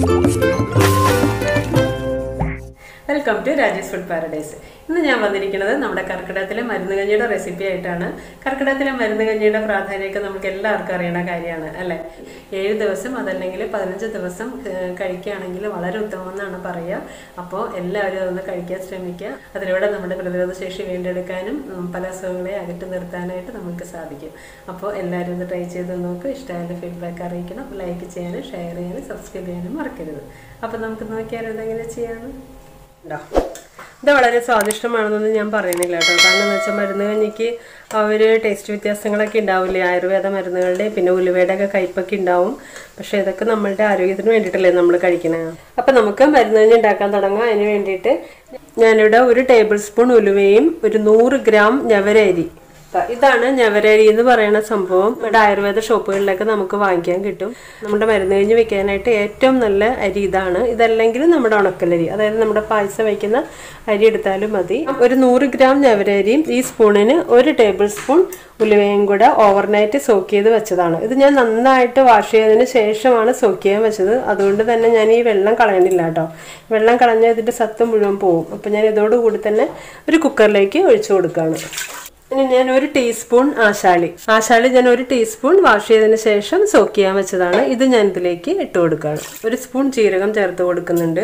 welcome to Rajesh food paradise ഇന്ന് ഞാൻ വന്നിരിക്കുന്നത് നമ്മുടെ കർക്കിടകത്തിലെ മരുന്ന് കഞ്ഞിയുടെ റെസിപ്പി ആയിട്ടാണ് കർക്കിടകത്തിലെ മരുന്ന് കഞ്ഞിയുടെ പ്രാധാന്യമൊക്കെ നമുക്ക് എല്ലാവർക്കും അറിയണ കാര്യമാണ് അല്ലേ ഏഴ് ദിവസം അതല്ലെങ്കിൽ പതിനഞ്ച് ദിവസം ഏഹ്, കഴിക്കുകയാണെങ്കിൽ വളരെ ഉത്തമം എന്നാണ് പറയുക അപ്പോൾ എല്ലാവരും അതൊന്ന് കഴിക്കാൻ ശ്രമിക്കുക അതിലൂടെ നമ്മുടെ പ്രതിരോധ ശേഷി വീണ്ടെടുക്കാനും ഉം, പല അസുഖങ്ങളെ അകറ്റി നിർത്താനായിട്ട് നമുക്ക് സാധിക്കും അപ്പോൾ എല്ലാവരും ഒന്ന് ട്രൈ ചെയ്ത് നോക്കുക ഇഷ്ടമായ ഫീഡ്ബാക്ക് അറിയിക്കണം ലൈക്ക് ചെയ്യാനും ഷെയർ ചെയ്യാനും സബ്സ്ക്രൈബ് ചെയ്യാനും മറക്കരുത് അപ്പോൾ നമുക്ക് നോക്കിയാൽ ഇതെങ്ങനെ ചെയ്യാമെന്ന് ഉണ്ടോ ഇത് വളരെ സ്വാദിഷ്ടമാണെന്നൊന്നും ഞാൻ പറയുന്നില്ല കേട്ടോ കാരണം എന്ന് വെച്ചാൽ മരുന്ന് കഞ്ഞിക്ക് ആ ഒരു ടേസ്റ്റ് വ്യത്യാസങ്ങളൊക്കെ ഉണ്ടാവില്ലേ ആയുർവേദ മരുന്നുകളുടെ പിന്നെ ഉലുവയുടെ ഒക്കെ കയ്പൊക്കെ ഉണ്ടാവും പക്ഷേ ഇതൊക്കെ നമ്മളുടെ ആരോഗ്യത്തിന് വേണ്ടിയിട്ടല്ലേ നമ്മൾ കഴിക്കണേ അപ്പം നമുക്ക് മരുന്ന് കഞ്ഞി ഉണ്ടാക്കാൻ തുടങ്ങാം അതിന് വേണ്ടിയിട്ട് ഞാനിവിടെ ഒരു ടേബിൾ സ്പൂൺ ഉലുവയും ഒരു നൂറ് ഗ്രാം ഞവരരി ഇതാണ് ഞവരരി എന്ന് പറയുന്ന സംഭവം ഇവിടെ ആയുർവേദ ഷോപ്പുകളിലൊക്കെ നമുക്ക് വാങ്ങിക്കാൻ കിട്ടും നമ്മുടെ മരുന്ന് കഴിഞ്ഞ് വെക്കാനായിട്ട് ഏറ്റവും നല്ല അരി ഇതാണ് ഇതല്ലെങ്കിൽ നമ്മുടെ ഉണക്കലരി അതായത് നമ്മുടെ പായസം വയ്ക്കുന്ന അരി എടുത്താലും മതി ഒരു നൂറ് ഗ്രാം ഞവരരിയും ഈ സ്പൂണിന് ഒരു ടേബിൾ സ്പൂൺ ഉലുവയും കൂടെ ഓവർനൈറ്റ് സോക്ക് ചെയ്ത് വെച്ചതാണ് ഇത് ഞാൻ നന്നായിട്ട് വാഷ് ചെയ്തതിന് ശേഷമാണ് സോക്ക് ചെയ്യാൻ വെച്ചത് അതുകൊണ്ട് തന്നെ ഞാൻ ഈ വെള്ളം കളയണില്ല കേട്ടോ വെള്ളം കളഞ്ഞാൽ ഇതിൻ്റെ സത്ത് മുഴുവൻ പോകും അപ്പോൾ ഞാൻ ഇതോടുകൂടി തന്നെ ഒരു കുക്കറിലേക്ക് ഒഴിച്ചു കൊടുക്കുകയാണ് ഇനി ഞാൻ ഒരു ടീസ്പൂൺ ആശാളി ആശാളി ഞാൻ ഒരു ടീസ്പൂൺ വാഷ് ചെയ്തതിന് ശേഷം സോക്ക് ചെയ്യാൻ വെച്ചതാണ് ഇത് ഞാൻ ഇതിലേക്ക് ഇട്ട് കൊടുക്കുകയാണ് ഒരു സ്പൂൺ ജീരകം ചേർത്ത് കൊടുക്കുന്നുണ്ട്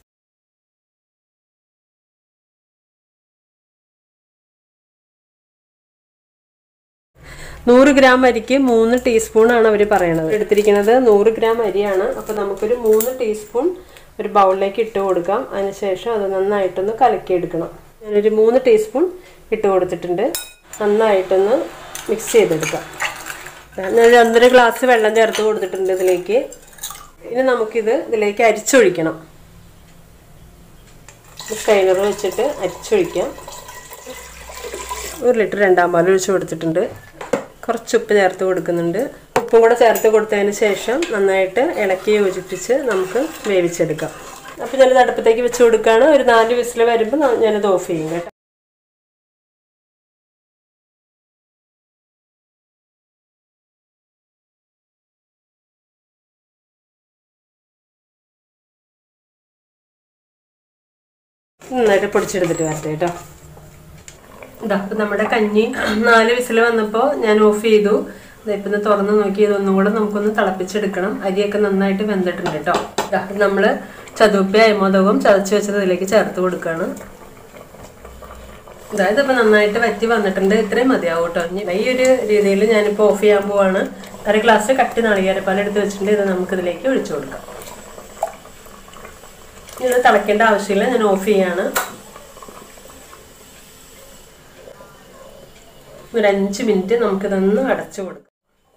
നൂറ് ഗ്രാം അരിക്ക് മൂന്ന് ടീസ്പൂൺ ആണ് അവർ പറയണത് എടുത്തിരിക്കുന്നത് നൂറ് ഗ്രാം അരിയാണ് അപ്പോൾ നമുക്കൊരു മൂന്ന് ടീസ്പൂൺ ഒരു ബൗളിലേക്ക് ഇട്ട് കൊടുക്കാം അതിനുശേഷം അത് നന്നായിട്ടൊന്ന് കലക്കിയെടുക്കണം ഞാനൊരു മൂന്ന് ടീസ്പൂൺ ഇട്ട് കൊടുത്തിട്ടുണ്ട് നന്നായിട്ടൊന്ന് മിക്സ് ചെയ്തെടുക്കാം ഞാനൊരു ഒന്നര ഗ്ലാസ് വെള്ളം ചേർത്ത് കൊടുത്തിട്ടുണ്ട് ഇതിലേക്ക് ഇനി നമുക്കിത് ഇതിലേക്ക് അരിച്ചൊഴിക്കണം സ്ട്രെയിനർ വെച്ചിട്ട് അരിച്ചൊഴിക്കാം ഒരു ലിറ്റർ രണ്ടാം പാൽ ഒഴിച്ച് കൊടുത്തിട്ടുണ്ട് കുറച്ച് ഉപ്പ് ചേർത്ത് കൊടുക്കുന്നുണ്ട് ഉപ്പും കൂടെ ചേർത്ത് കൊടുത്തതിന് ശേഷം നന്നായിട്ട് ഇളക്കി യോജിപ്പിച്ച് നമുക്ക് വേവിച്ചെടുക്കാം അപ്പോൾ ഞാനിത് അടുപ്പത്തേക്ക് വെച്ച് കൊടുക്കുകയാണ് ഒരു നാല് വിസിൽ വരുമ്പോൾ ന- ഞാനിത് ഓഫ് ചെയ്യും കേട്ടോ നന്നായിട്ട് പൊടിച്ചെടുത്തിട്ട് വരട്ടെ കേട്ടോ ഇതാ ഇപ്പം നമ്മുടെ കഞ്ഞി നാല് വിസിൽ വന്നപ്പോൾ ഞാൻ ഓഫ് ചെയ്തു ഇപ്പം ഒന്ന് തുറന്ന് നോക്കി ഇതൊന്നും കൂടെ നമുക്കൊന്ന് തിളപ്പിച്ചെടുക്കണം അരിയൊക്കെ നന്നായിട്ട് വെന്തിട്ടുണ്ട് കേട്ടോ ഇതാ നമ്മൾ ചതുപ്പി അയമോദകവും ചതച്ച് വെച്ചത് ഇതിലേക്ക് ചേർത്ത് കൊടുക്കുകയാണ് അതായത് ഇപ്പം നന്നായിട്ട് വറ്റി വന്നിട്ടുണ്ട് ഇത്രയും മതിയാവും കേട്ടോ ഇനി ഈ ഒരു രീതിയിൽ ഞാനിപ്പോൾ ഓഫ് ചെയ്യാൻ പോവാണ് അര ഗ്ലാസ് കട്ടി നാളികേരപ്പാൽ എടുത്ത് വെച്ചിട്ടുണ്ട് ഇത് നമുക്കിതിലേക്ക് ഒഴിച്ചു കൊടുക്കാം ഇത് തിളയ്ക്കേണ്ട ആവശ്യമില്ല ഞാൻ ഓഫ് ചെയ്യാണ് ഒരു അഞ്ച് മിനിറ്റ് നമുക്കിതൊന്ന് അടച്ചു കൊടുക്കാം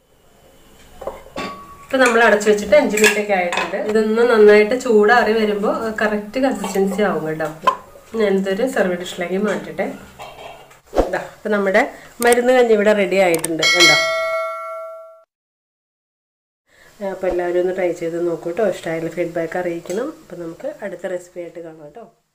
ഇപ്പം നമ്മൾ അടച്ചു വെച്ചിട്ട് അഞ്ച് മിനിറ്റ് ഒക്കെ ആയിട്ടുണ്ട് ഇതൊന്ന് നന്നായിട്ട് ചൂടാറി വരുമ്പോൾ കറക്റ്റ് കൺസിസ്റ്റൻസി ആവും കേട്ടോ ഞാനിതൊരു സെർവ് ഡിഷിലേക്ക് മാറ്റട്ടെ ഇതാ അപ്പം നമ്മുടെ മരുന്ന് കഞ്ഞി ഇവിടെ റെഡി ആയിട്ടുണ്ട് കണ്ടോ അപ്പോൾ എല്ലാവരും ഒന്ന് ട്രൈ ചെയ്ത് നോക്കൂ കേട്ടോ ഇഷ്ടമായാലും ഫീഡ്ബാക്ക് അറിയിക്കണം അപ്പം നമുക്ക് അടുത്ത റെസിപ്പി ആയിട്ട് കാണാം കേട്ടോ